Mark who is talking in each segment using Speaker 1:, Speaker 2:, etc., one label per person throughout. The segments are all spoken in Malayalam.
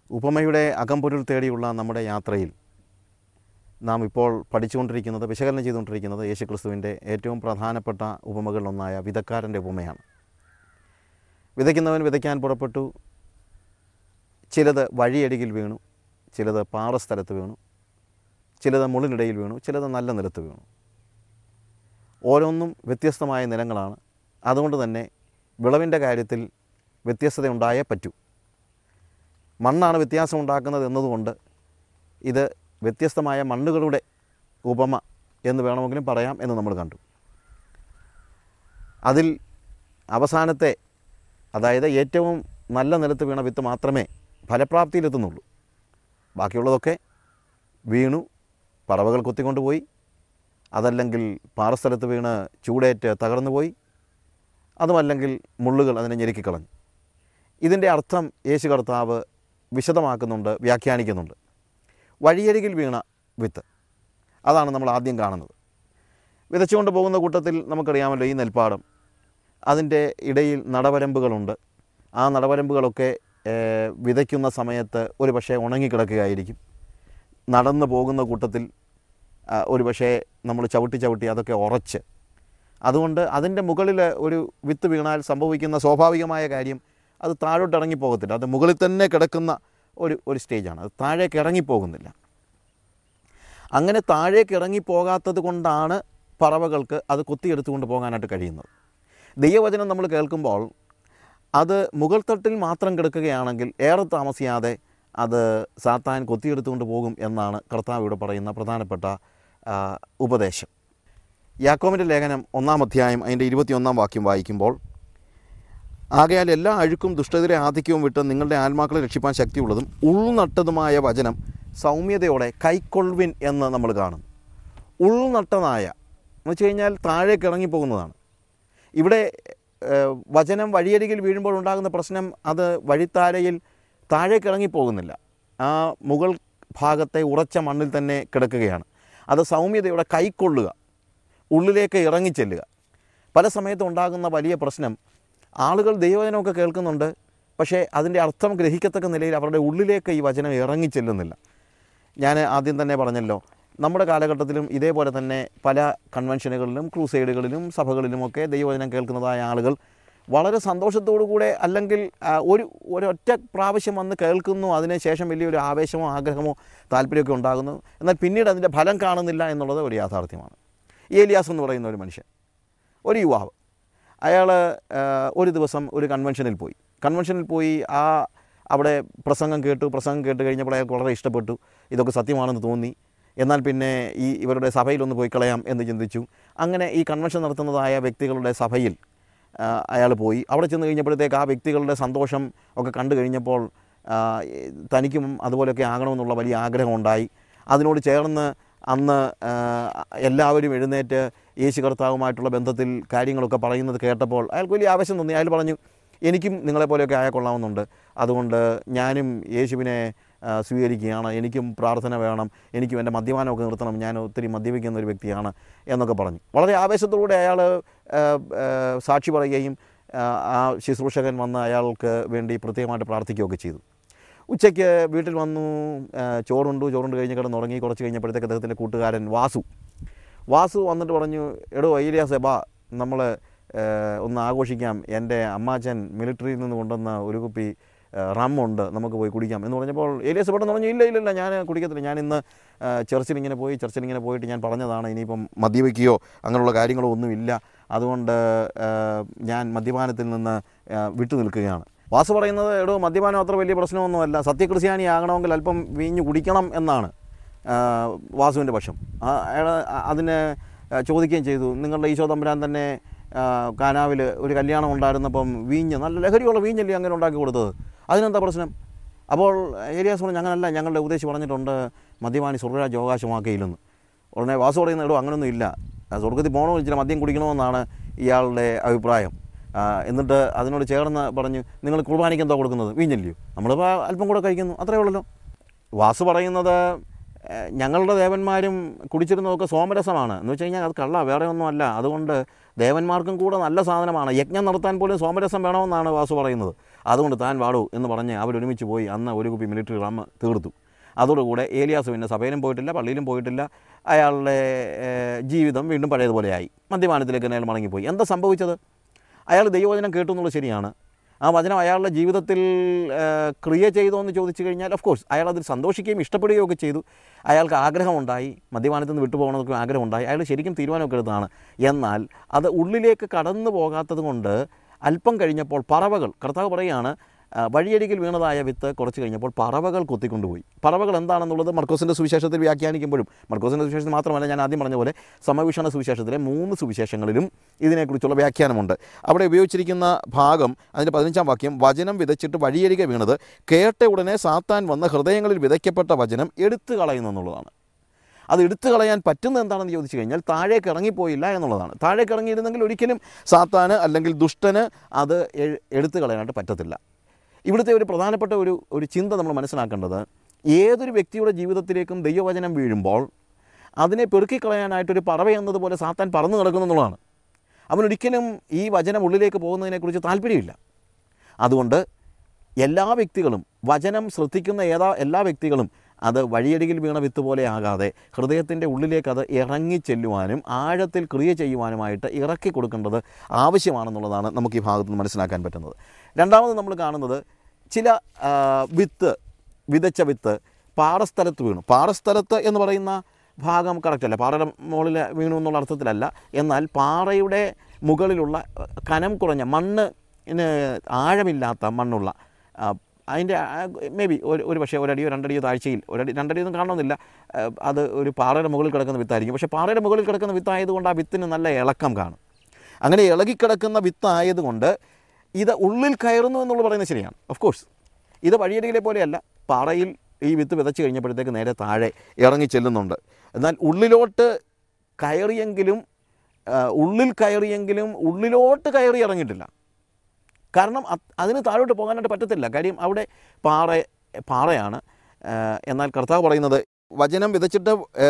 Speaker 1: ഉപമയുടെ അകമ്പൊരുൾ തേടിയുള്ള നമ്മുടെ യാത്രയിൽ നാം ഇപ്പോൾ പഠിച്ചുകൊണ്ടിരിക്കുന്നത് വിശകലനം ചെയ്തുകൊണ്ടിരിക്കുന്നത് യേശുക്രിസ്തുവിൻ്റെ ഏറ്റവും പ്രധാനപ്പെട്ട ഉപമകളിലൊന്നായ വിതക്കാരൻ്റെ ഉപമയാണ് വിതയ്ക്കുന്നവൻ വിതയ്ക്കാൻ പുറപ്പെട്ടു ചിലത് വഴിയരികിൽ വീണു ചിലത് പാറസ്ഥലത്ത് വീണു ചിലത് മുള്ളിനിടയിൽ വീണു ചിലത് നല്ല നിലത്ത് വീണു ഓരോന്നും വ്യത്യസ്തമായ നിലങ്ങളാണ് അതുകൊണ്ട് തന്നെ വിളവിൻ്റെ കാര്യത്തിൽ വ്യത്യസ്തത ഉണ്ടായേ പറ്റൂ മണ്ണാണ് വ്യത്യാസം ഉണ്ടാക്കുന്നത് എന്നതുകൊണ്ട് ഇത് വ്യത്യസ്തമായ മണ്ണുകളുടെ ഉപമ എന്ന് വേണമെങ്കിലും പറയാം എന്ന് നമ്മൾ കണ്ടു അതിൽ അവസാനത്തെ അതായത് ഏറ്റവും നല്ല നിലത്ത് വീണ വിത്ത് മാത്രമേ ഫലപ്രാപ്തിയിലെത്തുന്നുള്ളൂ ബാക്കിയുള്ളതൊക്കെ വീണു പറവകൾ കൊത്തിക്കൊണ്ടുപോയി അതല്ലെങ്കിൽ പാറസ്ഥലത്ത് വീണ് ചൂടേറ്റ് തകർന്നു പോയി അതുമല്ലെങ്കിൽ മുള്ളുകൾ അതിനെ ഞെരുക്കിക്കളഞ്ഞു ഇതിൻ്റെ അർത്ഥം യേശു കർത്താവ് വിശദമാക്കുന്നുണ്ട് വ്യാഖ്യാനിക്കുന്നുണ്ട് വഴിയരികിൽ വീണ വിത്ത് അതാണ് നമ്മൾ ആദ്യം കാണുന്നത് വിതച്ചുകൊണ്ട് പോകുന്ന കൂട്ടത്തിൽ നമുക്കറിയാമല്ലോ ഈ നെൽപ്പാടം അതിൻ്റെ ഇടയിൽ നടവരമ്പുകളുണ്ട് ആ നടവരമ്പുകളൊക്കെ ഏഹ്, വിതയ്ക്കുന്ന സമയത്ത് ഒരു പക്ഷേ ഉണങ്ങിക്കിടക്കുകയായിരിക്കും നടന്നു പോകുന്ന കൂട്ടത്തിൽ ആ, ഒരു പക്ഷേ നമ്മൾ ചവിട്ടി ചവിട്ടി അതൊക്കെ ഉറച്ച് അതുകൊണ്ട് അതിൻ്റെ മുകളിൽ ഒരു വിത്ത് വീണാൽ സംഭവിക്കുന്ന സ്വാഭാവികമായ കാര്യം അത് താഴോട്ട് ഇറങ്ങിപ്പോകത്തില്ല അത് മുകളിൽ തന്നെ കിടക്കുന്ന ഒരു ഒരു സ്റ്റേജാണ് അത് താഴേക്ക് ഇറങ്ങിപ്പോകുന്നില്ല അങ്ങനെ താഴേക്ക് ഇറങ്ങിപ്പോകാത്തത് കൊണ്ടാണ് പറവകൾക്ക് അത് കൊത്തിയെടുത്തുകൊണ്ട് പോകാനായിട്ട് കഴിയുന്നത് ദൈവവചനം നമ്മൾ കേൾക്കുമ്പോൾ അത് മുകൾ തട്ടിൽ മാത്രം കിടക്കുകയാണെങ്കിൽ ഏറെ താമസിയാതെ അത് സാത്താൻ കൊത്തിയെടുത്തുകൊണ്ട് പോകും എന്നാണ് കർത്താവ് ഇവിടെ പറയുന്ന പ്രധാനപ്പെട്ട ആ, ഉപദേശം യാക്കോമിൻ്റെ ലേഖനം ഒന്നാം അധ്യായം അതിൻ്റെ ഇരുപത്തിയൊന്നാം വാക്യം വായിക്കുമ്പോൾ ആകയാൽ എല്ലാ അഴുക്കും ദുഷ്ടതയുടെ ആധിക്യവും വിട്ട് നിങ്ങളുടെ ആത്മാക്കളെ രക്ഷിപ്പാൻ ശക്തിയുള്ളതും ഉൾനട്ടതുമായ വചനം സൗമ്യതയോടെ കൈക്കൊള്ളുവിൻ എന്ന് നമ്മൾ കാണുന്നു ഉൾനട്ടതായ എന്ന് വെച്ച് കഴിഞ്ഞാൽ താഴേക്ക് ഇറങ്ങിപ്പോകുന്നതാണ് ഇവിടെ ഏഹ്, വചനം വഴിയരികിൽ വീഴുമ്പോൾ ഉണ്ടാകുന്ന പ്രശ്നം അത് വഴിത്താരയിൽ താഴേക്ക് ഇറങ്ങിപ്പോകുന്നില്ല ആ മുകൾ ഭാഗത്തെ ഉറച്ച മണ്ണിൽ തന്നെ കിടക്കുകയാണ് അത് സൗമ്യതയോടെ കൈക്കൊള്ളുക ഉള്ളിലേക്ക് ഇറങ്ങിച്ചെല്ലുക പല സമയത്തും ഉണ്ടാകുന്ന വലിയ പ്രശ്നം ആളുകൾ ദൈവവചനമൊക്കെ കേൾക്കുന്നുണ്ട് പക്ഷേ അതിൻ്റെ അർത്ഥം ഗ്രഹിക്കത്തക്ക നിലയിൽ അവരുടെ ഉള്ളിലേക്ക് ഈ വചനം ഇറങ്ങിച്ചെല്ലുന്നില്ല ഞാൻ ആദ്യം തന്നെ പറഞ്ഞല്ലോ നമ്മുടെ കാലഘട്ടത്തിലും ഇതേപോലെ തന്നെ പല കൺവെൻഷനുകളിലും ക്രൂസൈഡുകളിലും സഭകളിലുമൊക്കെ ദൈവവചനം കേൾക്കുന്നതായ ആളുകൾ വളരെ സന്തോഷത്തോടു കൂടെ അല്ലെങ്കിൽ ആ, ഒരു ഒരൊറ്റ പ്രാവശ്യം വന്ന് കേൾക്കുന്നു അതിനുശേഷം വലിയൊരു ആവേശമോ ആഗ്രഹമോ താല്പര്യമൊക്കെ ഉണ്ടാകുന്നു എന്നാൽ പിന്നീട് അതിൻ്റെ ഫലം കാണുന്നില്ല എന്നുള്ളത് ഒരു യാഥാർത്ഥ്യമാണ് ഏലിയാസ് എന്ന് പറയുന്ന ഒരു മനുഷ്യൻ ഒരു യുവാവ് അയാൾ ഒരു ദിവസം ഒരു കൺവെൻഷനിൽ പോയി കൺവെൻഷനിൽ പോയി ആ അവിടെ പ്രസംഗം കേട്ടു പ്രസംഗം കേട്ട് കഴിഞ്ഞപ്പോൾ അയാൾക്ക് വളരെ ഇഷ്ടപ്പെട്ടു ഇതൊക്കെ സത്യമാണെന്ന് തോന്നി എന്നാൽ പിന്നെ ഈ ഇവരുടെ സഭയിലൊന്ന് പോയി കളയാം എന്ന് ചിന്തിച്ചു അങ്ങനെ ഈ കൺവെൻഷൻ നടത്തുന്നതായ വ്യക്തികളുടെ സഭയിൽ അയാൾ പോയി അവിടെ ചെന്ന് കഴിഞ്ഞപ്പോഴത്തേക്ക് ആ വ്യക്തികളുടെ സന്തോഷം ഒക്കെ കണ്ടു കഴിഞ്ഞപ്പോൾ ആ, തനിക്കും അതുപോലെയൊക്കെ ആകണമെന്നുള്ള വലിയ ആഗ്രഹം ഉണ്ടായി അതിനോട് ചേർന്ന് അന്ന് ആ, എല്ലാവരും എഴുന്നേറ്റ് യേശു കർത്താവുമായിട്ടുള്ള ബന്ധത്തിൽ കാര്യങ്ങളൊക്കെ പറയുന്നത് കേട്ടപ്പോൾ അയാൾക്ക് വലിയ ആവശ്യം തോന്നി അയാൾ പറഞ്ഞു എനിക്കും നിങ്ങളെപ്പോലെയൊക്കെ ആയ കൊള്ളാവുന്നുണ്ട് അതുകൊണ്ട് ഞാനും യേശുവിനെ ആ, സ്വീകരിക്കുകയാണ് എനിക്കും പ്രാർത്ഥന വേണം എനിക്കും എൻ്റെ മദ്യപാനമൊക്കെ നിർത്തണം ഞാൻ ഒത്തിരി മദ്യപിക്കുന്ന ഒരു വ്യക്തിയാണ് എന്നൊക്കെ പറഞ്ഞു വളരെ ആവേശത്തോടെ അയാൾ ആ, ആ, സാക്ഷി പറയുകയും ആ, ആ ശുശ്രൂഷകൻ വന്ന് അയാൾക്ക് വേണ്ടി പ്രത്യേകമായിട്ട് പ്രാർത്ഥിക്കുകയൊക്കെ ചെയ്തു ഉച്ചയ്ക്ക് വീട്ടിൽ വന്നു ആ, ചോറുണ്ടു ചോറുണ്ട് കഴിഞ്ഞ് കിടന്ന് ഉറങ്ങി കുറച്ച് കഴിഞ്ഞപ്പോഴത്തേക്ക് അദ്ദേഹത്തിൻ്റെ കൂട്ടുകാരൻ വാസു വാസു വന്നിട്ട് പറഞ്ഞു എടോ ഏലിയാസെ ബാ നമ്മൾ ഒന്ന് ആഘോഷിക്കാം എൻ്റെ അമ്മാച്ചൻ മിലിറ്ററിയിൽ നിന്ന് കൊണ്ടുവന്ന ഒരു കുപ്പി ആ, റമ്മുണ്ട് നമുക്ക് പോയി കുടിക്കാം എന്ന് പറഞ്ഞപ്പോൾ ഏലിയാസ് പെട്ടെന്ന് പറഞ്ഞു ഇല്ല ഇല്ല ഇല്ല ഞാൻ കുടിക്കത്തില്ല ഞാൻ ഇന്ന് ആ, ചർച്ചിൽ ഇങ്ങനെ പോയി ചർച്ചിൽ ഇങ്ങനെ പോയിട്ട് ഞാൻ പറഞ്ഞതാണ് ഇനിയിപ്പം മദ്യപിക്കുകയോ അങ്ങനെയുള്ള കാര്യങ്ങളോ ഒന്നുമില്ല അതുകൊണ്ട് ആ, ഞാൻ മദ്യപാനത്തിൽ നിന്ന് ആ, വിട്ടു നിൽക്കുകയാണ് വാസു പറയുന്നത് എടോ മദ്യപാനം അത്ര വലിയ പ്രശ്നമൊന്നുമല്ല സത്യക്രിസ്ത്യാനി ആകണമെങ്കിൽ അല്പം വീഞ്ഞ് കുടിക്കണം എന്നാണ് ആ, വാസുവിൻ്റെ പക്ഷം ആ, അയാൾ അതിന് ആ, ചോദിക്കുകയും ചെയ്തു നിങ്ങളുടെ ഈശോ തമ്പുരാൻ തന്നെ കാനാവിൽ ഒരു കല്യാണം ഉണ്ടായിരുന്നപ്പം വീഞ്ഞ് നല്ല ലഹരിയുള്ള വീഞ്ഞല്ലേ അങ്ങനെ ഉണ്ടാക്കി കൊടുത്തത് അതിനെന്താ പ്രശ്നം അപ്പോൾ ഏരിയാസ് പറഞ്ഞു ഞങ്ങളല്ല ഞങ്ങളുടെ ഉപദേശി പറഞ്ഞിട്ടുണ്ട് മദ്യപാനി സ്വർഗരാജ് അവകാശമാക്കിയില്ലെന്ന് ഉടനെ വാസു പറയുന്ന എടോ അങ്ങനൊന്നും ഇല്ല ആ, സ്വർഗത്തിൽ പോകണമെന്ന് വെച്ചാൽ മദ്യം കുടിക്കണമെന്നാണ് ഇയാളുടെ അഭിപ്രായം ആ, എന്നിട്ട് അതിനോട് ചേർന്ന് പറഞ്ഞു നിങ്ങൾ കുർബാനയ്ക്ക് എന്താ കൊടുക്കുന്നത് വീഞ്ഞല്ലയോ നമ്മളിപ്പോൾ അല്പം കൂടെ കഴിക്കുന്നു അത്രേ ഉള്ളല്ലോ വാസു പറയുന്നത് ഏഹ്, ഞങ്ങളുടെ ദേവന്മാരും കുടിച്ചിരുന്നതൊക്കെ സോമരസമാണ് എന്ന് വെച്ച് കഴിഞ്ഞാൽ അത് കള്ള വേറെ ഒന്നുമല്ല അതുകൊണ്ട് ദേവന്മാർക്കും കൂടെ നല്ല സാധനമാണ് യജ്ഞം നടത്താൻ പോലും സോമരസം വേണമെന്നാണ് വാസു പറയുന്നത് അതുകൊണ്ട് താൻ വാടൂ എന്ന് പറഞ്ഞ് അവരൊരുമിച്ച് പോയി അന്ന് ഒരു കുപ്പി മിലിറ്ററി റാം തീർത്തു അതോടുകൂടെ ഏലിയാസ് പിന്നെ സഭയിലും പോയിട്ടില്ല പള്ളിയിലും പോയിട്ടില്ല അയാളുടെ ഏഹ്, ജീവിതം വീണ്ടും പഴയതുപോലെയായി മദ്യപാനത്തിലേക്ക് അയാൾ മടങ്ങിപ്പോയി എന്താ സംഭവിച്ചത് അയാൾ ദൈവവചനം കേട്ടു എന്നുള്ളത് ശരിയാണ് ആ വചനം അയാളുടെ ജീവിതത്തിൽ ഏഹ്, ക്രിയ ചെയ്തോ എന്ന് ചോദിച്ചു കഴിഞ്ഞാൽ ഓഫ് കോഴ്സ് അയാൾ അതിൽ സന്തോഷിക്കുകയും ഇഷ്ടപ്പെടുകയും ഒക്കെ ചെയ്തു അയാൾക്ക് ആഗ്രഹമുണ്ടായി മദ്യപാനത്തിൽ നിന്ന് വിട്ടുപോകണമെന്നൊക്കെ ആഗ്രഹമുണ്ടായി അയാൾ ശരിക്കും തീരുമാനമൊക്കെ എടുത്തതാണ് എന്നാൽ അത് ഉള്ളിലേക്ക് കടന്നു പോകാത്തത് കൊണ്ട് അല്പം കഴിഞ്ഞപ്പോൾ പറവകൾ കർത്താവ് പറയുകയാണ് ആ, വഴിയരികിൽ വീണതായ വിത്ത് കുറച്ച് കഴിഞ്ഞപ്പോൾ പറവകൾ കൊത്തിക്കൊണ്ടുപോയി പറവകൾ എന്താണെന്നുള്ളത് മർക്കോസിൻ്റെ സുവിശേഷത്തിൽ വ്യാഖ്യാനിക്കുമ്പോഴും മർക്കോസിൻ്റെ സുവിശേഷത്തിൽ മാത്രമല്ല ഞാൻ ആദ്യം പറഞ്ഞ പോലെ സമവീക്ഷണ സുവിശേഷത്തിലെ മൂന്ന് സുവിശേഷങ്ങളിലും ഇതിനെക്കുറിച്ചുള്ള വ്യാഖ്യാനമുണ്ട് അവിടെ ഉപയോഗിച്ചിരിക്കുന്ന ഭാഗം അതിൻ്റെ പതിനഞ്ചാം വാക്യം വചനം വിതച്ചിട്ട് വഴിയരികെ വീണത് കേട്ട ഉടനെ സാത്താൻ വന്ന ഹൃദയങ്ങളിൽ വിതയ്ക്കപ്പെട്ട വചനം എടുത്തു കളയുന്നു എന്നുള്ളതാണ് അത് എടുത്തു കളയാൻ പറ്റുന്നത് എന്താണെന്ന് ചോദിച്ചു കഴിഞ്ഞാൽ താഴേക്ക് ഇറങ്ങിപ്പോയില്ല എന്നുള്ളതാണ് താഴേക്ക് ഇറങ്ങിയിരുന്നെങ്കിൽ ഒരിക്കലും സാത്താന് അല്ലെങ്കിൽ ദുഷ്ടന് അത് എ- എടുത്തു കളയാനായിട്ട് പറ്റത്തില്ല ഇവിടുത്തെ ഒരു പ്രധാനപ്പെട്ട ഒരു ഒരു ചിന്ത നമ്മൾ മനസ്സിലാക്കേണ്ടത് ഏതൊരു വ്യക്തിയുടെ ജീവിതത്തിലേക്കും ദൈവവചനം വീഴുമ്പോൾ അതിനെ പെറുക്കിക്കളയാനായിട്ടൊരു പറവ എന്നതുപോലെ സാത്താൻ പറന്നു കിടക്കുന്നു എന്നുള്ളതാണ് അവനൊരിക്കലും ഈ വചനം ഉള്ളിലേക്ക് പോകുന്നതിനെക്കുറിച്ച് താല്പര്യമില്ല അതുകൊണ്ട് എല്ലാ വ്യക്തികളും വചനം ശ്രദ്ധിക്കുന്ന ഏതാ എല്ലാ വ്യക്തികളും അത് വഴിയരികിൽ വീണ വിത്ത് പോലെ ആകാതെ ഹൃദയത്തിൻ്റെ ഉള്ളിലേക്ക് അത് ഇറങ്ങി ചെല്ലുവാനും ആഴത്തിൽ ക്രിയ ചെയ്യുവാനുമായിട്ട് ഇറക്കി കൊടുക്കേണ്ടത് ആവശ്യമാണെന്നുള്ളതാണ് നമുക്ക് ഈ ഭാഗത്ത് നിന്ന് മനസ്സിലാക്കാൻ പറ്റുന്നത് രണ്ടാമത് നമ്മൾ കാണുന്നത് ചില ആ, വിത്ത് വിതച്ച വിത്ത് പാടസ്ഥലത്ത് വീണു പാടസ്ഥലത്ത് എന്ന് പറയുന്ന ഭാഗം കറക്റ്റല്ല പാറയുടെ മുകളിൽ വീണു എന്നുള്ള അർത്ഥത്തിലല്ല എന്നാൽ പാറയുടെ മുകളിലുള്ള കനം കുറഞ്ഞ മണ്ണ് ന് ആഴമില്ലാത്ത മണ്ണുള്ള ആ, അതിൻ്റെ മേ ബി ഒരു ഒരു പക്ഷേ ഒരടിയോ രണ്ടടിയോ താഴ്ചയിൽ ഒരടി രണ്ടടിയൊന്നും കാണണമെന്നില്ല ആ, അത് ഒരു പാറയുടെ മുകളിൽ കിടക്കുന്ന വിത്തായിരിക്കും പക്ഷേ പാറയുടെ മുകളിൽ കിടക്കുന്ന വിത്തായതുകൊണ്ട് ആ വിത്തിന് നല്ല ഇളക്കം കാണും അങ്ങനെ ഇളകിക്കിടക്കുന്ന വിത്തായതുകൊണ്ട് ഇത് ഉള്ളിൽ കയറുന്നു എന്നുള്ളത് പറയുന്നത് ശരിയാണ് ഓഫ് കോഴ്സ് ഇത് വഴിയരികിലെ പോലെയല്ല പാറയിൽ ഈ വിത്ത് വിതച്ച് കഴിഞ്ഞപ്പോഴത്തേക്ക് നേരെ താഴെ ഇറങ്ങി ചെല്ലുന്നുണ്ട് എന്നാൽ ഉള്ളിലോട്ട് കയറിയെങ്കിലും ആ, ഉള്ളിൽ കയറിയെങ്കിലും ഉള്ളിലോട്ട് കയറി ഇറങ്ങിയിട്ടില്ല കാരണം അത് അതിന് താഴോട്ട് പോകാനായിട്ട് പറ്റത്തില്ല കാര്യം അവിടെ പാറ പാറയാണ് ആ, എന്നാൽ കർത്താവ് പറയുന്നത് വചനം വിതച്ചിട്ട് ആ,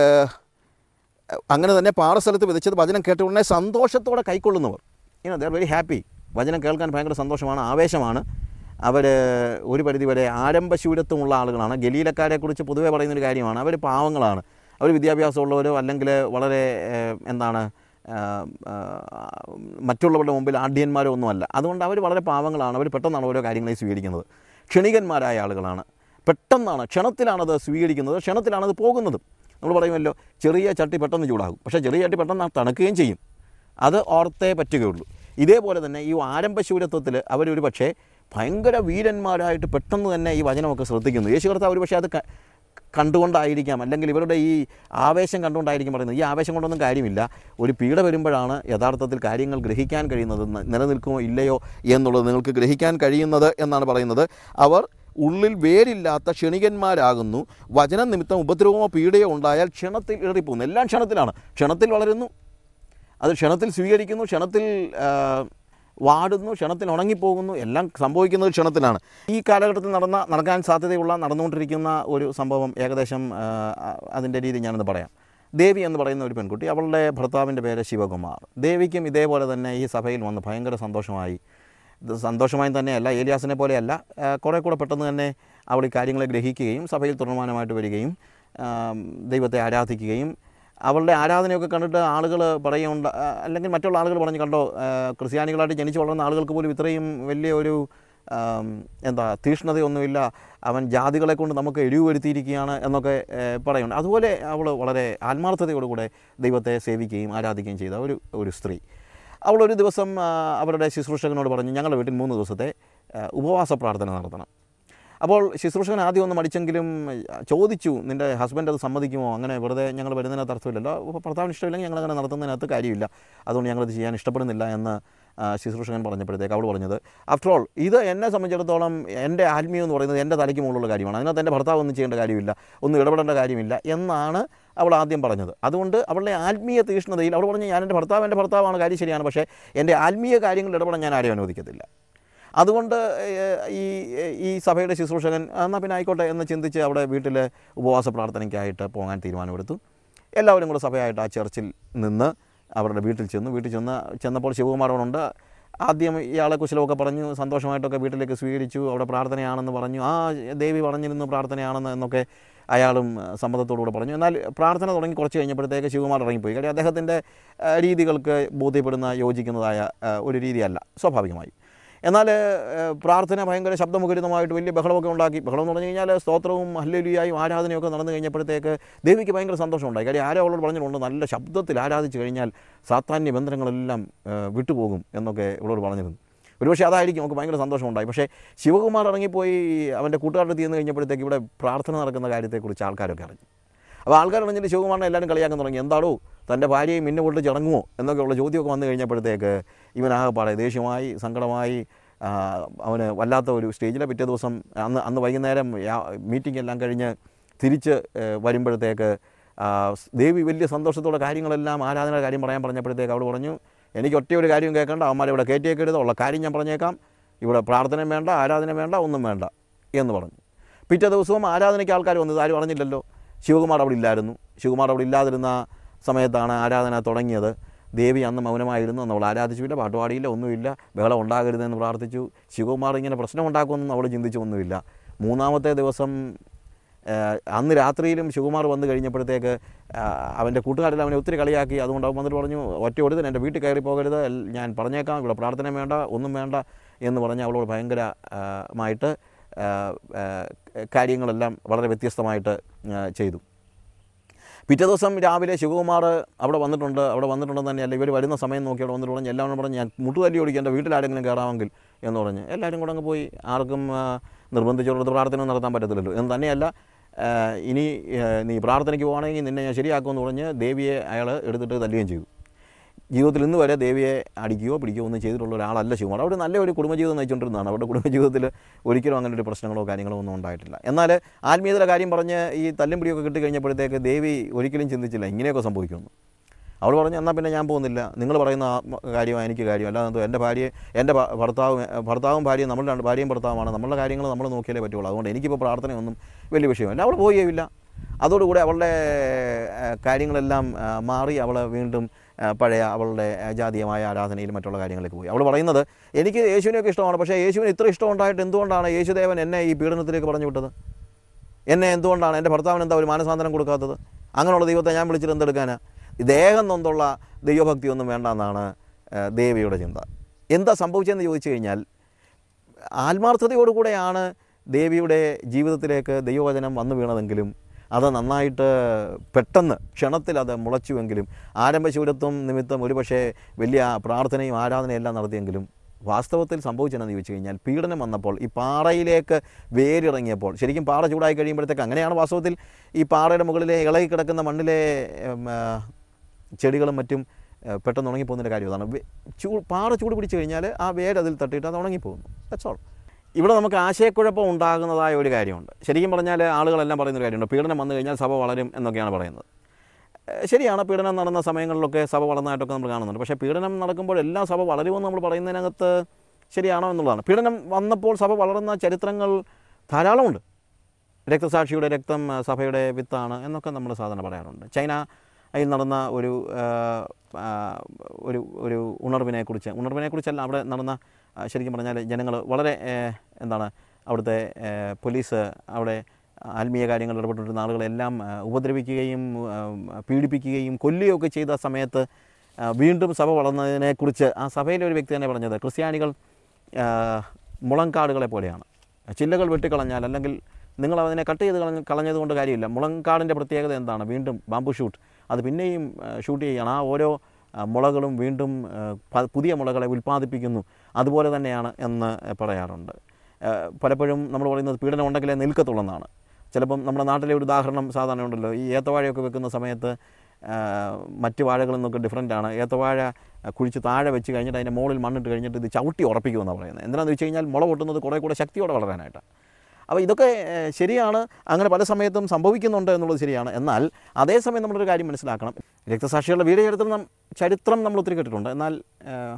Speaker 1: അങ്ങനെ തന്നെ പാറസ്ഥലത്ത് വിതച്ചത് വചനം കേട്ട ഉടനെ സന്തോഷത്തോടെ കൈക്കൊള്ളുന്നവർ ഇങ്ങനെ ദർ വെരി ഹാപ്പി വചനം കേൾക്കാൻ ഭയങ്കര സന്തോഷമാണ് ആവേശമാണ് അവർ ഒരു പരിധിവരെ ആരംഭശൂരത്വമുള്ള ആളുകളാണ് ഗലീലക്കാരെക്കുറിച്ച് പൊതുവെ പറയുന്നൊരു കാര്യമാണ് അവർ പാവങ്ങളാണ് അവർ വിദ്യാഭ്യാസമുള്ളവരോ അല്ലെങ്കിൽ വളരെ ഏഹ്, എന്താണ് ആഹ്, ആഹ്, മറ്റുള്ളവരുടെ മുമ്പിൽ ആഢ്യന്മാരോ ഒന്നുമല്ല അതുകൊണ്ട് അവർ വളരെ പാവങ്ങളാണ് അവർ പെട്ടെന്നാണ് ഓരോ കാര്യങ്ങളെ സ്വീകരിക്കുന്നത് ക്ഷണികന്മാരായ ആളുകളാണ് പെട്ടെന്നാണ് ക്ഷണത്തിലാണത് സ്വീകരിക്കുന്നത് ക്ഷണത്തിലാണത് പോകുന്നതും നമ്മൾ പറയുമല്ലോ ചെറിയ ചട്ടി പെട്ടെന്ന് ചൂടാകും പക്ഷേ ചെറിയ ചട്ടി പെട്ടെന്ന് തണുക്കുകയും ചെയ്യും അത് ഓർത്തേ പറ്റുകയുള്ളൂ ഇതേപോലെ തന്നെ ഈ ആരംഭശൂരത്വത്തിൽ അവരൊരു പക്ഷേ ഭയങ്കര വീരന്മാരായിട്ട് പെട്ടെന്ന് തന്നെ ഈ വചനമൊക്കെ ശ്രദ്ധിക്കുന്നു യേശു കർത്താവ് ഒരു പക്ഷേ അത് ക- കണ്ടുകൊണ്ടായിരിക്കാം അല്ലെങ്കിൽ ഇവരുടെ ഈ ആവേശം കണ്ടുകൊണ്ടായിരിക്കും പറയുന്നത് ഈ ആവേശം കൊണ്ടൊന്നും കാര്യമില്ല ഒരു പീഡ വരുമ്പോഴാണ് യഥാർത്ഥത്തിൽ കാര്യങ്ങൾ ഗ്രഹിക്കാൻ കഴിയുന്നത് ന- നിലനിൽക്കുമോ ഇല്ലയോ എന്നുള്ളത് നിങ്ങൾക്ക് ഗ്രഹിക്കാൻ കഴിയുന്നത് എന്നാണ് പറയുന്നത് അവർ ഉള്ളിൽ വേരില്ലാത്ത ക്ഷണികന്മാരാകുന്നു വചന നിമിത്തം ഉപദ്രവമോ പീഡയോ ഉണ്ടായാൽ ക്ഷണത്തിൽ ഇടറിപ്പോകുന്നു എല്ലാം ക്ഷണത്തിലാണ് ക്ഷണത്തിൽ വളരുന്നു അത് ക്ഷണത്തിൽ സ്വീകരിക്കുന്നു ക്ഷണത്തിൽ ആ, വാടുന്നു ക്ഷണത്തിൽ ഉണങ്ങിപ്പോകുന്നു എല്ലാം സംഭവിക്കുന്നത് ക്ഷണത്തിലാണ് ഈ കാലഘട്ടത്തിൽ നടന്ന നടക്കാൻ സാധ്യതയുള്ള നടന്നുകൊണ്ടിരിക്കുന്ന ഒരു സംഭവം ഏകദേശം ആ, അതിൻ്റെ രീതി ഞാനൊന്ന് പറയാം ദേവി എന്ന് പറയുന്ന ഒരു പെൺകുട്ടി അവളുടെ ഭർത്താവിൻ്റെ പേര് ശിവകുമാർ ദേവിക്കും ഇതേപോലെ തന്നെ ഈ സഭയിൽ വന്ന് ഭയങ്കര സന്തോഷമായി ഇത് സന്തോഷമായി തന്നെയല്ല ഏലിയാസിനെ പോലെയല്ല ആ, കുറേ കൂടെ പെട്ടെന്ന് തന്നെ അവൾ ഈ കാര്യങ്ങളെ ഗ്രഹിക്കുകയും സഭയിൽ തുടർമാനമായിട്ട് വരികയും ആ, ദൈവത്തെ ആരാധിക്കുകയും അവളുടെ ആരാധനയൊക്കെ കണ്ടിട്ട് ആളുകൾ പറയുന്നുണ്ട് ആ, അല്ലെങ്കിൽ മറ്റുള്ള ആളുകൾ പറഞ്ഞു കണ്ടോ ആ, ക്രിസ്ത്യാനികളായിട്ട് ജനിച്ചു വളർന്ന ആളുകൾക്ക് പോലും ഇത്രയും വലിയ ഒരു ആം, എന്താ തീഷ്ണതയൊന്നുമില്ല അവൻ ജാതികളെ കൊണ്ട് നമുക്ക് എരിവ് വരുത്തിയിരിക്കുകയാണ് എന്നൊക്കെ ഏ, പറയുന്നുണ്ട് അതുപോലെ അവൾ വളരെ ആത്മാർത്ഥതയോടുകൂടെ ദൈവത്തെ സേവിക്കുകയും ആരാധിക്കുകയും ചെയ്ത ഒരു ഒരു സ്ത്രീ അവൾ ഒരു ദിവസം ആ, അവരുടെ ശുശ്രൂഷകനോട് പറഞ്ഞു ഞങ്ങളുടെ വീട്ടിൽ മൂന്ന് ദിവസത്തെ ആ, ഉപവാസ പ്രാർത്ഥന നടത്തണം അപ്പോൾ ശുശ്രൂഷകൻ ആദ്യം ഒന്ന് മടിച്ചെങ്കിലും ആ, ചോദിച്ചു നിൻ്റെ ഹസ്ബൻഡ് അത് സമ്മതിക്കുമോ അങ്ങനെ വെറുതെ ഞങ്ങൾ വരുന്നതിനകത്ത് അർത്ഥമില്ലല്ലോ അപ്പോൾ ഭർത്താവിന് ഇഷ്ടമില്ലെങ്കിൽ ഞങ്ങൾ അങ്ങനെ നടത്തുന്നതിനകത്ത് കാര്യമില്ല അതുകൊണ്ട് ഞങ്ങളത് ചെയ്യാൻ ഇഷ്ടപ്പെടുന്നില്ല എന്ന് ആ, ശുശ്രൂഷകൻ പറഞ്ഞപ്പോഴത്തേക്ക് അവൾ പറഞ്ഞത് ആഫ്റ്റർ ഓൾ ഇത് എന്നെ സംബന്ധിച്ചിടത്തോളം എൻ്റെ ആത്മീയം എന്ന് പറയുന്നത് എൻ്റെ തലയ്ക്ക് മുകളിലുള്ള കാര്യമാണ് അതിനകത്ത് എൻ്റെ ഭർത്താവ് ഒന്നും ചെയ്യേണ്ട കാര്യമില്ല ഒന്നും ഇടപെടേണ്ട കാര്യമില്ല എന്നാണ് അവൾ ആദ്യം പറഞ്ഞത് അതുകൊണ്ട് അവളുടെ ആത്മീയ തീഷ്ണതയിൽ അവൾ പറഞ്ഞു ഞാൻ എൻ്റെ ഭർത്താവ് എൻ്റെ ഭർത്താവാണ് കാര്യം ശരിയാണ് പക്ഷേ എൻ്റെ ആത്മീയ കാര്യങ്ങളിൽ ഇടപെടാൻ ഞാൻ ആരെയും അനുവദിക്കത്തില്ല അതുകൊണ്ട് ഏഹ്, ഈ ഈ സഭയുടെ ശുശ്രൂഷകൻ എന്നാൽ പിന്നെ ആയിക്കോട്ടെ എന്ന് ചിന്തിച്ച് അവിടെ വീട്ടിൽ ഉപവാസ പ്രാർത്ഥനയ്ക്കായിട്ട് പോകാൻ തീരുമാനമെടുത്തു എല്ലാവരും കൂടെ സഭയായിട്ട് ആ ചർച്ചിൽ നിന്ന് അവരുടെ വീട്ടിൽ ചെന്നു വീട്ടിൽ ചെന്ന് ചെന്നപ്പോൾ ശിവകുമാരനുണ്ട് ആദ്യം ഇയാളെ കുശലമൊക്കെ പറഞ്ഞു സന്തോഷമായിട്ടൊക്കെ വീട്ടിലേക്ക് സ്വീകരിച്ചു അവിടെ പ്രാർത്ഥനയാണെന്ന് പറഞ്ഞു ആ ദേവി പറഞ്ഞിരുന്നു പ്രാർത്ഥനയാണെന്ന് എന്നൊക്കെ അയാളും സമ്മതത്തോടുകൂടെ പറഞ്ഞു എന്നാൽ പ്രാർത്ഥന തുടങ്ങി കുറച്ച് കഴിഞ്ഞപ്പോഴത്തേക്ക് ശിവകുമാർ ഇറങ്ങിപ്പോയി കാര്യം അദ്ദേഹത്തിൻ്റെ ആ, രീതികൾക്ക് ബോധ്യപ്പെടുന്ന യോജിക്കുന്നതായ ആ, ഒരു രീതിയല്ല സ്വാഭാവികമായി എന്നാൽ ആ, പ്രാർത്ഥന ഭയങ്കര ശബ്ദമുഖരിതമായിട്ട് വലിയ ബഹളമൊക്കെ ഉണ്ടാക്കി ബഹളം എന്ന് പറഞ്ഞു കഴിഞ്ഞാൽ സ്തോത്രവും ഹല്ലേലൂയായും ആരാധനയൊക്കെ നടന്നു കഴിഞ്ഞപ്പോഴത്തേക്ക് ദേവിക്ക് ഭയങ്കര സന്തോഷമുണ്ടായി കാര്യം ആരോ അവളോട് പറഞ്ഞിട്ടുണ്ട് നല്ല ശബ്ദത്തിൽ ആരാധിച്ചു കഴിഞ്ഞാൽ സാത്താന്യ ബന്ധനങ്ങളെല്ലാം ആ, വിട്ടുപോകും എന്നൊക്കെ ഇവളോട് പറഞ്ഞിരുന്നു ഒരുപക്ഷെ അതായിരിക്കും നമുക്ക് ഭയങ്കര സന്തോഷമുണ്ടായി പക്ഷേ ശിവകുമാർ ഇറങ്ങിപ്പോയി അവൻ്റെ കൂട്ടുകാരുടെ തീർന്നു കഴിഞ്ഞപ്പോഴത്തേക്ക് ഇവിടെ പ്രാർത്ഥന നടക്കുന്ന കാര്യത്തെക്കുറിച്ച് ആൾക്കാരൊക്കെ അറിഞ്ഞു അപ്പോൾ ആൾക്കാർ അറിഞ്ഞിട്ട് ശിവകുമാറിനെ എല്ലാവരും കളിയാക്കാൻ തുടങ്ങി എന്താടോ തൻ്റെ ഭാര്യയും മിന്നെ പൊട്ട് ചടങ്ങുമോ എന്നൊക്കെയുള്ള ചോദ്യമൊക്കെ വന്നു കഴിഞ്ഞപ്പോഴത്തേക്ക് ഇവനാകെപ്പാടെ ദേഷ്യമായി സങ്കടമായി ആ, അവന് വല്ലാത്ത ഒരു സ്റ്റേജിലെ പിറ്റേ ദിവസം അന്ന് അന്ന് വൈകുന്നേരം മീറ്റിംഗ് എല്ലാം കഴിഞ്ഞ് തിരിച്ച് ഏ, വരുമ്പോഴത്തേക്ക് ആ, ദേവി വലിയ സന്തോഷത്തോടെ കാര്യങ്ങളെല്ലാം ആരാധനയുടെ കാര്യം പറയാൻ പറഞ്ഞപ്പോഴത്തേക്ക് അവൾ പറഞ്ഞു എനിക്ക് ഒറ്റ ഒരു കാര്യം കേൾക്കേണ്ട അവന്മാരെ ഇവിടെ കയറ്റിയേക്കരുത് ഉള്ള കാര്യം ഞാൻ പറഞ്ഞേക്കാം ഇവിടെ പ്രാർത്ഥനയും വേണ്ട ആരാധന വേണ്ട ഒന്നും വേണ്ട എന്ന് പറഞ്ഞു പിറ്റേ ദിവസവും ആരാധനയ്ക്ക് ആൾക്കാർ വന്നത് ആരും അറിഞ്ഞില്ലല്ലോ ശിവകുമാർ അവിടെ ഇല്ലായിരുന്നു ശിവകുമാർ അവിടെ ഇല്ലാതിരുന്ന സമയത്താണ് ആരാധന തുടങ്ങിയത് ദേവി അന്ന് മൗനമായിരുന്നു നമ്മൾ ആരാധിച്ചില്ല പാട്ടുപാടിയില്ല ഒന്നുമില്ല ബഹളം ഉണ്ടാകരുതെന്ന് പ്രാർത്ഥിച്ചു ശിവകുമാർ ഇങ്ങനെ പ്രശ്നം ഉണ്ടാക്കുമെന്നും അവൾ ചിന്തിച്ചൊന്നുമില്ല മൂന്നാമത്തെ ദിവസം ഏഹ്, അന്ന് രാത്രിയിലും ശിവകുമാർ വന്നു കഴിഞ്ഞപ്പോഴത്തേക്ക് ആഹ്, അവൻ്റെ കൂട്ടുകാരെല്ലാം അവനെ ഒത്തിരി കളിയാക്കി അതുകൊണ്ട് അവൻ വന്നിട്ട് പറഞ്ഞു ഒറ്റ ഒരുതൻ എൻ്റെ വീട്ടിൽ കയറി പോകരുത് എൽ- ഞാൻ പറഞ്ഞേക്കാം ഇവിടെ പ്രാർത്ഥന വേണ്ട ഒന്നും വേണ്ട എന്ന് പറഞ്ഞ് അവളോട് ഭയങ്കര ആഹ്, മായിട്ട് ആഹ്, ആഹ്, കാര്യങ്ങളെല്ലാം വളരെ വ്യത്യസ്തമായിട്ട് ആഹ്, ചെയ്തു പിറ്റേ ദിവസം രാവിലെ ശിവകുമാർ അവിടെ വന്നിട്ടുണ്ട് അവിടെ വന്നിട്ടുണ്ടെന്ന് തന്നെയല്ല ഇവർ വരുന്ന സമയം നോക്കി അവിടെ വന്നിട്ട് പറഞ്ഞു എല്ലാവരും പറഞ്ഞു ഞാൻ മുട്ടുതല്ലി ഓടിക്കും എൻ്റെ വീട്ടിൽ ആരെങ്കിലും കയറാമെങ്കിൽ എന്ന് പറഞ്ഞ് എല്ലാവരും കൂടെ അങ്ങ് പോയി ആർക്കും ആ, നിർബന്ധിച്ചുകൊണ്ട് പ്രാർത്ഥന നടത്താൻ പറ്റത്തില്ലല്ലോ എന്ന് തന്നെയല്ല ആ, ഇനി ആ, നീ പ്രാർത്ഥനയ്ക്ക് പോകണമെങ്കിൽ നിന്നെ ഞാൻ ശരിയാക്കുമെന്ന് പറഞ്ഞ് ദേവിയെ അയാൾ എടുത്തിട്ട് തല്ലുകയും ചെയ്തു ജീവിതത്തിൽ ഇന്ന് വരെ ദേവിയെ അടിക്കുകയോ പിടിക്കുകയോ ഒന്നും ചെയ്തിട്ടുള്ള ഒരാളല്ല ശിവകുമാർ അവിടെ നല്ല ഒരു കുടുംബജീവിതം നയിച്ചുകൊണ്ടിരുന്നതാണ് അവരുടെ കുടുംബജീവിതത്തിൽ ഒരിക്കലും അങ്ങനെ ഒരു പ്രശ്നങ്ങളോ കാര്യങ്ങളോ ഒന്നും ഉണ്ടായിട്ടില്ല എന്നാൽ ആത്മീയതയുടെ കാര്യം പറഞ്ഞ് ഈ തല്ലും പിടിയൊക്കെ കിട്ടി കഴിഞ്ഞപ്പോഴത്തേക്ക് ദേവി ഒരിക്കലും ചിന്തിച്ചില്ല ഇങ്ങനെയൊക്കെ സംഭവിക്കുമെന്ന് അവൾ പറഞ്ഞു എന്നാൽ പിന്നെ ഞാൻ പോകുന്നില്ല നിങ്ങൾ പറയുന്ന ആ കാര്യമാണ് എനിക്ക് കാര്യം അല്ലാതെ എന്തോ എൻ്റെ ഭാര്യയെ എൻ്റെ ഭ- ഭർത്താവും ഭർത്താവും ഭാര്യയും നമ്മൾ രണ്ട് ഭാര്യയും ഭർത്താവുമാണ് നമ്മളുടെ കാര്യങ്ങൾ നമ്മൾ നോക്കിയാലേ പറ്റുള്ളൂ അതുകൊണ്ട് എനിക്കിപ്പോൾ പ്രാർത്ഥനയൊന്നും വലിയ വിഷയമല്ല അവൾ പോവുകയില്ല അതോടുകൂടി അവളുടെ ആ, കാര്യങ്ങളെല്ലാം ആ, മാറി അവൾ വീണ്ടും ആ, പഴയ അവളുടെ ആ, ജാതീയമായ ആരാധനയിലും മറ്റുള്ള കാര്യങ്ങളിലേക്ക് പോയി അവൾ പറയുന്നത് എനിക്ക് യേശുവിനെയൊക്കെ ഇഷ്ടമാണ് പക്ഷേ യേശുവിന് ഇത്ര ഇഷ്ടമുണ്ടായിട്ട് എന്തുകൊണ്ടാണ് യേശുദേവൻ എന്നെ ഈ പീഡനത്തിലേക്ക് പറഞ്ഞു വിട്ടത് എന്നെ എന്തുകൊണ്ടാണ് എൻ്റെ ഭർത്താവിന് എന്താ ഒരു മാനസാന്തരം കൊടുക്കാത്തത് അങ്ങനെയുള്ള ദൈവത്തെ ഞാൻ വിളിച്ചിട്ട് എന്തെടുക്കാനാ ദേഹം നൊന്തുള്ള ദൈവഭക്തി ഒന്നും വേണ്ട എന്നാണ് ആ, ദേവിയുടെ ചിന്ത എന്താ സംഭവിച്ചതെന്ന് ചോദിച്ചു കഴിഞ്ഞാൽ ആത്മാർത്ഥതയോടുകൂടെയാണ് ദേവിയുടെ ജീവിതത്തിലേക്ക് ദൈവവചനം വന്നു വീണതെങ്കിലും അത് നന്നായിട്ട് പെട്ടെന്ന് ക്ഷണത്തിൽ അത് മുളച്ചുവെങ്കിലും ആരംഭശൂരത്വം നിമിത്തം ഒരുപക്ഷെ വലിയ പ്രാർത്ഥനയും ആരാധനയും എല്ലാം നടത്തിയെങ്കിലും വാസ്തവത്തിൽ സംഭവിച്ചതെന്ന് ചോദിച്ചു കഴിഞ്ഞാൽ പീഡനം വന്നപ്പോൾ ഈ പാറയിലേക്ക് വേരിറങ്ങിയപ്പോൾ ശരിക്കും പാറ ചൂടായി കഴിയുമ്പോഴത്തേക്ക് അങ്ങനെയാണ് വാസ്തവത്തിൽ ഈ പാറയുടെ മുകളിലെ ഇളകി കിടക്കുന്ന മണ്ണിലെ ഉം, ആ, ചെടികളും മറ്റും ആ, പെട്ടെന്ന് ഉണങ്ങിപ്പോകുന്നതിൻ്റെ കാര്യം അതാണ് വെ- ചൂ പാറ ചൂട് പിടിച്ചു കഴിഞ്ഞാൽ ആ വേര് അതിൽ തട്ടിയിട്ട് അത് ഉണങ്ങിപ്പോകുന്നു ദാറ്റ്സ് ഓൾ ഇവിടെ നമുക്ക് ആശയക്കുഴപ്പം ഉണ്ടാകുന്നതായ ഒരു കാര്യമുണ്ട് ശരിക്കും പറഞ്ഞാൽ ആളുകളെല്ലാം പറയുന്നൊരു കാര്യമുണ്ട് പീഡനം വന്നു കഴിഞ്ഞാൽ സഭ വളരും എന്നൊക്കെയാണ് പറയുന്നത് ഏഹ് ശരിയാണ് പീഡനം നടന്ന സമയങ്ങളിലൊക്കെ സഭ വളർന്നതായിട്ടൊക്കെ നമ്മൾ കാണുന്നുണ്ട് പക്ഷേ പീഡനം നടക്കുമ്പോൾ എല്ലാ സഭ വളരുമെന്ന് നമ്മൾ പറയുന്നതിനകത്ത് ശരിയാണോ എന്നുള്ളതാണ് പീഡനം വന്നപ്പോൾ സഭ വളർന്ന ചരിത്രങ്ങൾ ധാരാളമുണ്ട് രക്തസാക്ഷിയുടെ രക്തം ആ, സഭയുടെ വിത്താണ് എന്നൊക്കെ നമ്മൾ സാധാരണ പറയാറുണ്ട് ചൈനയിൽ നടന്ന ഒരു ആ, ആ, ഒരു ഒരു ഉണർവിനെക്കുറിച്ച് ഉണർവിനെക്കുറിച്ചല്ല അവിടെ നടന്ന ആ, ശരിക്കും പറഞ്ഞാൽ ജനങ്ങൾ വളരെ ഏ, എന്താണ് അവിടുത്തെ ഏ, പോലീസ് അവിടെ ആത്മീയ കാര്യങ്ങളിൽ ഇടപെട്ടിരുന്ന ആളുകളെല്ലാം ആ, ഉപദ്രവിക്കുകയും ആ, പീഡിപ്പിക്കുകയും കൊല്ലുകയൊക്കെ ചെയ്ത സമയത്ത് ആ, വീണ്ടും സഭ വളർന്നതിനെക്കുറിച്ച് ആ സഭയിലെ ഒരു വ്യക്തി തന്നെ പറഞ്ഞത് ക്രിസ്ത്യാനികൾ ആ, മുളങ്കാടുകളെ പോലെയാണ് ചില്ലകൾ വെട്ടിക്കളഞ്ഞാൽ അല്ലെങ്കിൽ നിങ്ങൾ അതിനെ കട്ട് ചെയ്ത് കളഞ്ഞ കളഞ്ഞതുകൊണ്ട് കാര്യമില്ല മുളങ്കാടിൻ്റെ പ്രത്യേകത എന്താണ് വീണ്ടും ബാമ്പു ഷൂട്ട് അത് പിന്നെയും ഷൂട്ട് ചെയ്യണം ആ ഓരോ ആ, മുളകളും വീണ്ടും ആ, പ- പുതിയ മുളകളെ ഉൽപ്പാദിപ്പിക്കുന്നു അതുപോലെ തന്നെയാണ് എന്ന് പറയാറുണ്ട് ആ, പലപ്പോഴും നമ്മൾ പറയുന്നത് പീഡനം ഉണ്ടെങ്കിലേ നിൽക്കത്തുള്ളെന്നാണ് ചിലപ്പം നമ്മുടെ നാട്ടിലെ ഒരു ഉദാഹരണം സാധാരണ ഉണ്ടല്ലോ ഈ ഏത്തവാഴയൊക്കെ വെക്കുന്ന സമയത്ത് ആ, മറ്റ് വാഴകളിൽ നിന്നൊക്കെ ഡിഫറൻ്റ് ആണ് ഏത്തവാഴ ആ, കുഴിച്ച് താഴെ വെച്ച് കഴിഞ്ഞിട്ട് അതിൻ്റെ മുകളിൽ മണ്ണിട്ട് കഴിഞ്ഞിട്ട് ഇത് ചവിട്ടി ഉറപ്പിക്കുമെന്നാണ് പറയുന്നത് എന്തിനാണെന്ന് വെച്ച് കഴിഞ്ഞാൽ മുള പൊട്ടുന്നത് കുറേ കൂടെ ശക്തിയോടെ വളരാനായിട്ട് അപ്പോൾ ഇതൊക്കെ ഏഹ്, ശരിയാണ് അങ്ങനെ പല സമയത്തും സംഭവിക്കുന്നുണ്ട് എന്നുള്ളത് ശരിയാണ് എന്നാൽ അതേസമയം നമ്മളൊരു കാര്യം മനസ്സിലാക്കണം രക്തസാക്ഷികളുടെ വീരചരിത്രം നം- ചരിത്രം നമ്മൾ ഒത്തിരി കേട്ടിട്ടുണ്ട് എന്നാൽ ഏഹ്,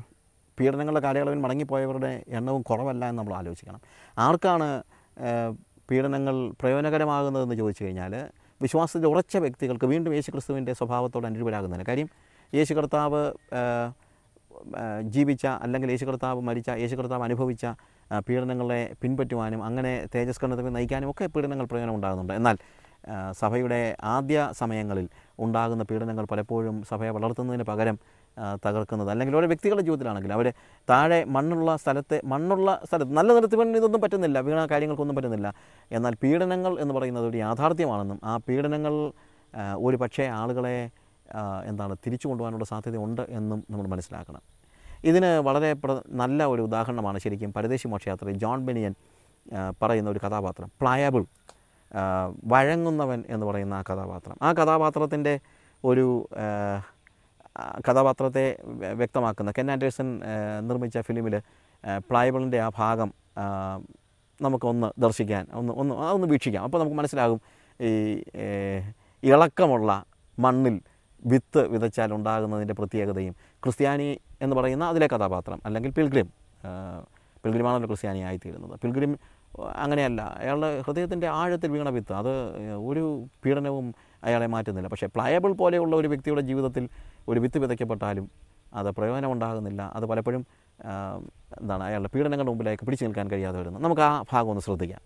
Speaker 1: പീഡനങ്ങളുടെ കാലയളവിൽ മടങ്ങിപ്പോയവരുടെ എണ്ണവും കുറവല്ല എന്ന് നമ്മൾ ആലോചിക്കണം ആർക്കാണ് ഏഹ്, പീഡനങ്ങൾ പ്രയോജനകരമാകുന്നതെന്ന് ചോദിച്ചു കഴിഞ്ഞാൽ വിശ്വാസത്തിൽ ഉറച്ച വ്യക്തികൾക്ക് വീണ്ടും യേശു ക്രിസ്തുവിൻ്റെ സ്വഭാവത്തോട് അനുരൂപരാകുന്നതിന് കാര്യം യേശു കർത്താവ് ഏഹ്, ഏഹ്, ജീവിച്ച അല്ലെങ്കിൽ യേശു കർത്താവ് മരിച്ച യേശു കർത്താവ് അനുഭവിച്ച ആ, പീഡനങ്ങളെ പിൻപറ്റുവാനും അങ്ങനെ തേജസ്കരണത്തിൽ നയിക്കാനും ഒക്കെ പീഡനങ്ങൾ പ്രയോജനം ഉണ്ടാകുന്നുണ്ട് എന്നാൽ ആ, സഭയുടെ ആദ്യ സമയങ്ങളിൽ ഉണ്ടാകുന്ന പീഡനങ്ങൾ പലപ്പോഴും സഭയെ വളർത്തുന്നതിന് പകരം ആ, തകർക്കുന്നത് അല്ലെങ്കിൽ ഓരോ വ്യക്തികളുടെ ജീവിതത്തിലാണെങ്കിൽ അവർ താഴെ മണ്ണുള്ള സ്ഥലത്തെ മണ്ണുള്ള സ്ഥലത്ത് നല്ല നിരത്തിൽ വീണ് ഇതൊന്നും പറ്റുന്നില്ല വീണ കാര്യങ്ങൾക്കൊന്നും പറ്റുന്നില്ല എന്നാൽ പീഡനങ്ങൾ എന്ന് പറയുന്നത് ഒരു യാഥാർത്ഥ്യമാണെന്നും ആ പീഡനങ്ങൾ ആ, ഒരു പക്ഷേ ആളുകളെ ആ, എന്താണ് തിരിച്ചു കൊണ്ടുപോകാനുള്ള സാധ്യതയുണ്ട് എന്നും നമ്മൾ മനസ്സിലാക്കണം ഇതിന് വളരെ പ്ര നല്ല ഒരു ഉദാഹരണമാണ് ശരിക്കും പരദേശി മോക്ഷയാത്രയിൽ ജോൺ ബെനിയൻ ആ, പറയുന്ന ഒരു കഥാപാത്രം പ്ലായബിൾ ആ, വഴങ്ങുന്നവൻ എന്ന് പറയുന്ന ആ കഥാപാത്രം ആ കഥാപാത്രത്തിൻ്റെ ഒരു ആ, ആ കഥാപാത്രത്തെ വ്യ- വ്യക്തമാക്കുന്ന കെൻ ആൻഡേഴ്സൺ ആ, നിർമ്മിച്ച ഫിലിമിൽ പ്ലായബിളിൻ്റെ ആ ഭാഗം ആ, നമുക്കൊന്ന് ദർശിക്കാൻ ഒന്ന് ഒന്ന് അതൊന്ന് വീക്ഷിക്കാം അപ്പോൾ നമുക്ക് മനസ്സിലാകും ഈ ഏ, ഇളക്കമുള്ള മണ്ണിൽ വിത്ത് വിതച്ചാൽ ഉണ്ടാകുന്നതിൻ്റെ പ്രത്യേകതയും ക്രിസ്ത്യാനി എന്ന് പറയുന്ന അതിലെ കഥാപാത്രം അല്ലെങ്കിൽ പിൽഗ്രിം പിൽഗ്രിമാണല്ലോ ക്രിസ്ത്യാനി ആയിത്തീരുന്നത് പിൽഗ്രിം അങ്ങനെയല്ല അയാളുടെ ഹൃദയത്തിൻ്റെ ആഴത്തിൽ വീണ വിത്ത് അത് ഒരു പീഡനവും അയാളെ മാറ്റുന്നില്ല പക്ഷേ പ്ലയബിൾ പോലെയുള്ള ഒരു വ്യക്തിയുടെ ജീവിതത്തിൽ ഒരു വിത്ത് വിതയ്ക്കപ്പെട്ടാലും അത് പ്രയോജനമുണ്ടാകുന്നില്ല അത് പലപ്പോഴും ആ, എന്താണ് അയാളുടെ പീഡനങ്ങളുടെ മുമ്പിലേക്ക് പിടിച്ചു നിൽക്കാൻ കഴിയാതെ വരുന്നു നമുക്ക് ആ ഭാഗം ഒന്ന് ശ്രദ്ധിക്കാം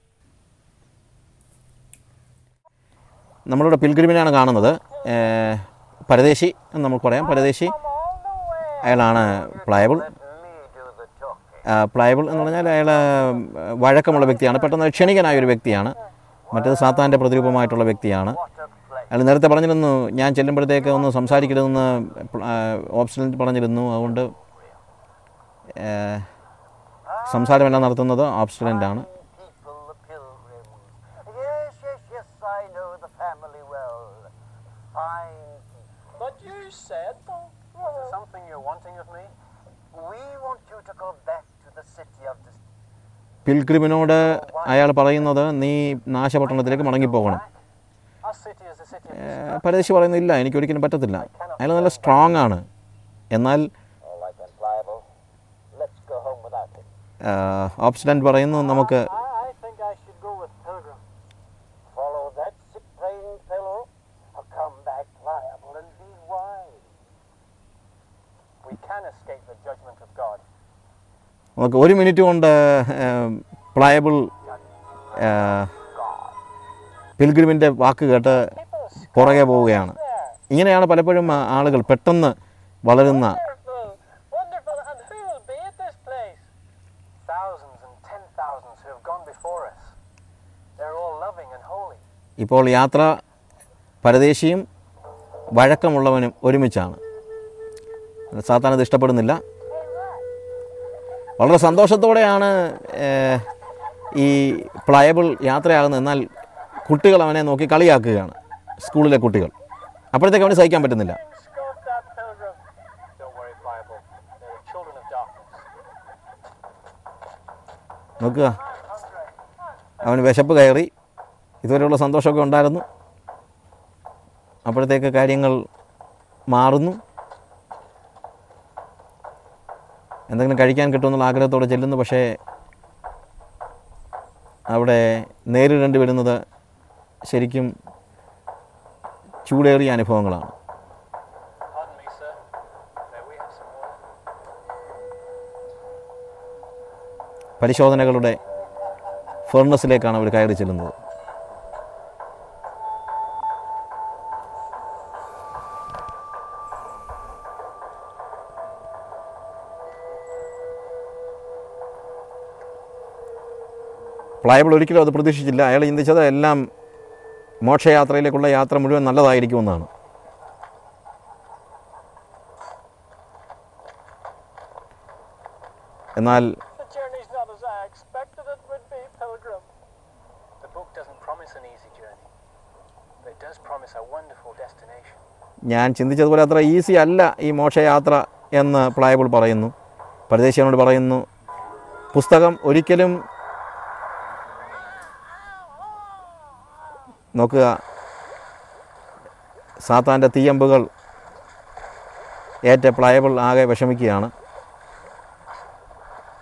Speaker 1: നമ്മളിവിടെ പിൽഗ്രിമിനാണ് കാണുന്നത് ഏഹ്, പരദേശി എന്ന് നമുക്ക് പറയാം പരദേശി അയാളാണ് പ്ലയബിൾ പ്ലയബിൾ എന്ന് പറഞ്ഞാൽ അയാൾ വഴക്കമുള്ള വ്യക്തിയാണ് പെട്ടെന്ന് ക്ഷണികനായ ഒരു വ്യക്തിയാണ് മറ്റേത് സാത്താൻ്റെ പ്രതിരൂപമായിട്ടുള്ള വ്യക്തിയാണ് അയാൾ നേരത്തെ പറഞ്ഞിരുന്നു ഞാൻ ചെല്ലുമ്പോഴത്തേക്ക് ഒന്ന് സംസാരിക്കരുതെന്ന് ഓപ്ഷനിൽ പറഞ്ഞിരുന്നു അതുകൊണ്ട് ഏഹ്, സംസാരമെല്ലാം നടത്തുന്നത് ഓപ്ഷനൻ്റ് ആണ്
Speaker 2: people, the pilgrims. Yes, yes, yes, I know the family well. Fine people.
Speaker 3: But you said was there something you're wanting of me?
Speaker 2: We want you to go back to the city of the
Speaker 1: പിൽഗ്രിമിനോട് അയാൾ പറയുന്നത് നീ നാശപട്ടണത്തിലേക്ക് മടങ്ങിപ്പോകണം
Speaker 3: Our city is a city of
Speaker 1: ഏഹ്, പരദേശി പറയുന്നില്ല എനിക്കൊരിക്കലും പറ്റത്തില്ല അയാൾ നല്ല സ്ട്രോങ് ആണ് എന്നാൽ
Speaker 2: All right then, Pliable. Let's go home without him.
Speaker 1: ഓപ്ഷനൻ്റ് പറയുന്നു നമുക്ക്
Speaker 3: I, I think I should go with Pilgrim.
Speaker 2: Follow that sick plain fellow, or come back pliable and be wise.
Speaker 3: We can escape the judgment of God.
Speaker 1: നമുക്ക് ഒരു മിനിറ്റ് കൊണ്ട് പ്ലയബിൾ പിൽഗ്രിമിൻ്റെ വാക്ക് കേട്ട് പുറകെ പോവുകയാണ് ഇങ്ങനെയാണ് പലപ്പോഴും ആ, ആളുകൾ പെട്ടെന്ന് വളരുന്ന
Speaker 3: Wonderful, wonderful, and who will be at this place? Thousands and ten thousands who have gone before us. They're all loving and holy.
Speaker 1: ഇപ്പോൾ യാത്ര പരദേശിയും വഴക്കമുള്ളവനും ഒരുമിച്ചാണ് സാത്താൻ അത് ഇഷ്ടപ്പെടുന്നില്ല വളരെ സന്തോഷത്തോടെയാണ് ഏഹ്, ഈ പ്ലയബിൾ യാത്രയാകുന്നത് എന്നാൽ കുട്ടികൾ അവനെ നോക്കി കളിയാക്കുകയാണ് സ്കൂളിലെ കുട്ടികൾ അപ്പോഴത്തേക്ക് അവന് സഹിക്കാൻ പറ്റുന്നില്ല
Speaker 3: Scoff that pilgrim. Don't worry, Bible. They're the children of darkness.
Speaker 1: നോക്കുക അവന് വിശപ്പ് കയറി ഇതുവരെയുള്ള സന്തോഷമൊക്കെ ഉണ്ടായിരുന്നു അപ്പോഴത്തേക്ക് കാര്യങ്ങൾ മാറുന്നു എന്തെങ്കിലും കഴിക്കാൻ കിട്ടുമെന്നുള്ള ആഗ്രഹത്തോടെ ചെല്ലുന്നു പക്ഷേ അവിടെ നേരിടേണ്ടി വരുന്നത് ശരിക്കും ചൂടേറിയ അനുഭവങ്ങളാണ്
Speaker 3: Pardon me, sir. May we have some more?
Speaker 1: പരിശോധനകളുടെ ഫർണസിലേക്കാണ് അവർ കയറി ചെല്ലുന്നത് പ്ലയബിൾ ഒരിക്കലും അത് പ്രതീക്ഷിച്ചില്ല അയാൾ ചിന്തിച്ചത് എല്ലാം മോക്ഷയാത്രയിലേക്കുള്ള യാത്ര മുഴുവൻ നല്ലതായിരിക്കുമെന്നാണ് എന്നാൽ
Speaker 3: The journey's not as I expected it would be, Pilgrim. The book doesn't promise an easy journey, but it does promise a wonderful destination.
Speaker 1: ഞാൻ ചിന്തിച്ചതുപോലെ അത്ര ഈസി അല്ല ഈ മോക്ഷയാത്ര എന്ന് പ്ലയബിൾ പറയുന്നു പരദേശിയനോട് പറയുന്നു പുസ്തകം ഒരിക്കലും നോക്കുക സാത്താൻ്റെ തീയമ്പുകൾ ഏറ്റ പ്ലയബിൾ ആകെ വിഷമിക്കുകയാണ്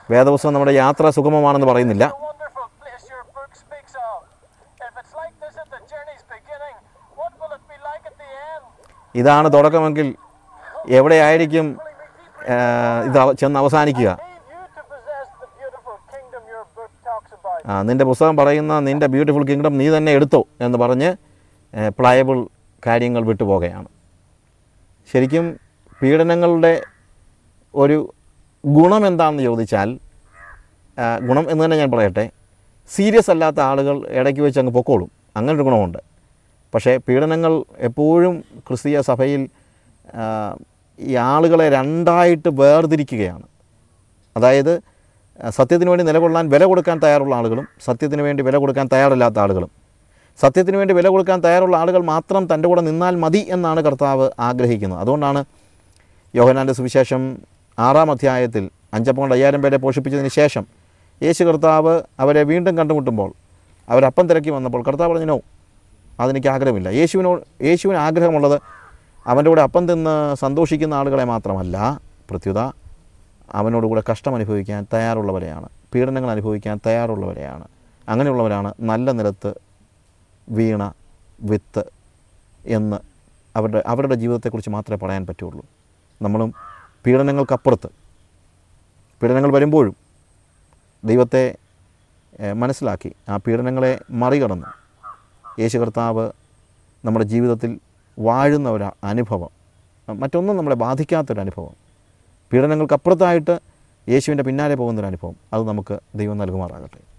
Speaker 1: വേദപുസ്തകം നമ്മുടെ യാത്ര സുഗമമാണെന്ന് പറയുന്നില്ല
Speaker 3: The wonderful place your book speaks of. If it's like this at the journey's beginning, what will it be like at the end?
Speaker 1: ഇതാണ് തുടക്കമെങ്കിൽ എവിടെയായിരിക്കും ആ, ഇത് അവ- ചെന്ന് അവസാനിക്കുക
Speaker 3: Need you to possess the beautiful kingdom your book talks about.
Speaker 1: ആ, നിൻ്റെ പുസ്തകം പറയുന്ന നിൻ്റെ ബ്യൂട്ടിഫുൾ കിങ്ഡം നീ തന്നെ എടുത്തോ എന്ന് പറഞ്ഞ് പ്ലയബിൾ കാര്യങ്ങൾ വിട്ടുപോകുകയാണ് ശരിക്കും പീഡനങ്ങളുടെ ഒരു ഗുണം എന്താണെന്ന് ചോദിച്ചാൽ ആ, ഗുണം എന്ന് തന്നെ ഞാൻ പറയട്ടെ സീരിയസ് അല്ലാത്ത ആളുകൾ ഇടയ്ക്ക് വെച്ച് അങ്ങ് പൊക്കോളും അങ്ങനൊരു ഗുണമുണ്ട് പക്ഷേ പീഡനങ്ങൾ എപ്പോഴും ക്രിസ്തീയ സഭയിൽ ആ, ഈ ആളുകളെ രണ്ടായിട്ട് വേർതിരിക്കുകയാണ് അതായത് ആ, സത്യത്തിന് വേണ്ടി നിലകൊള്ളാൻ വില കൊടുക്കാൻ തയ്യാറുള്ള ആളുകളും സത്യത്തിന് വേണ്ടി വില കൊടുക്കാൻ തയ്യാറല്ലാത്ത ആളുകളും സത്യത്തിന് വേണ്ടി വില കൊടുക്കാൻ തയ്യാറുള്ള ആളുകൾ മാത്രം തൻ്റെ കൂടെ നിന്നാൽ മതി എന്നാണ് കർത്താവ് ആഗ്രഹിക്കുന്നത് അതുകൊണ്ടാണ് യോഹനാൻ്റെ സുവിശേഷം ആറാം അധ്യായത്തിൽ അഞ്ചപ്പം കൊണ്ട് അയ്യായിരം പേരെ പോഷിപ്പിച്ചതിന് ശേഷം യേശു കർത്താവ് അവരെ വീണ്ടും കണ്ടുമുട്ടുമ്പോൾ അവരപ്പം തിരക്കി വന്നപ്പോൾ കർത്താവ് പറഞ്ഞു നോ അതെനിക്ക് ആഗ്രഹമില്ല യേശുവിനോട് യേശുവിന് ആഗ്രഹമുള്ളത് അവൻ്റെ കൂടെ അപ്പം തിന്ന് സന്തോഷിക്കുന്ന ആളുകളെ മാത്രമല്ല പ്രത്യുത അവനോട് കൂടെ കഷ്ടം അനുഭവിക്കാൻ തയ്യാറുള്ളവരെയാണ് പീഡനങ്ങൾ അനുഭവിക്കാൻ തയ്യാറുള്ളവരെയാണ് അങ്ങനെയുള്ളവരാണ് നല്ല നിലത്ത് വീണ വിത്ത് എന്ന് അവരുടെ അവരുടെ ജീവിതത്തെക്കുറിച്ച് മാത്രമേ പറയാൻ പറ്റുള്ളൂ നമ്മളും പീഡനങ്ങൾക്കപ്പുറത്ത് പീഡനങ്ങൾ വരുമ്പോഴും ദൈവത്തെ ഏഹ്, മനസ്സിലാക്കി ആ പീഡനങ്ങളെ മറികടന്ന് യേശു കർത്താവ് നമ്മുടെ ജീവിതത്തിൽ വാഴുന്ന ഒരു അനുഭവം മറ്റൊന്നും നമ്മളെ ബാധിക്കാത്തൊരു അനുഭവം പീഡനങ്ങൾക്കപ്പുറത്തായിട്ട് യേശുവിൻ്റെ പിന്നാലെ പോകുന്നൊരു അനുഭവം അത് നമുക്ക് ദൈവം നൽകുമാറാകട്ടെ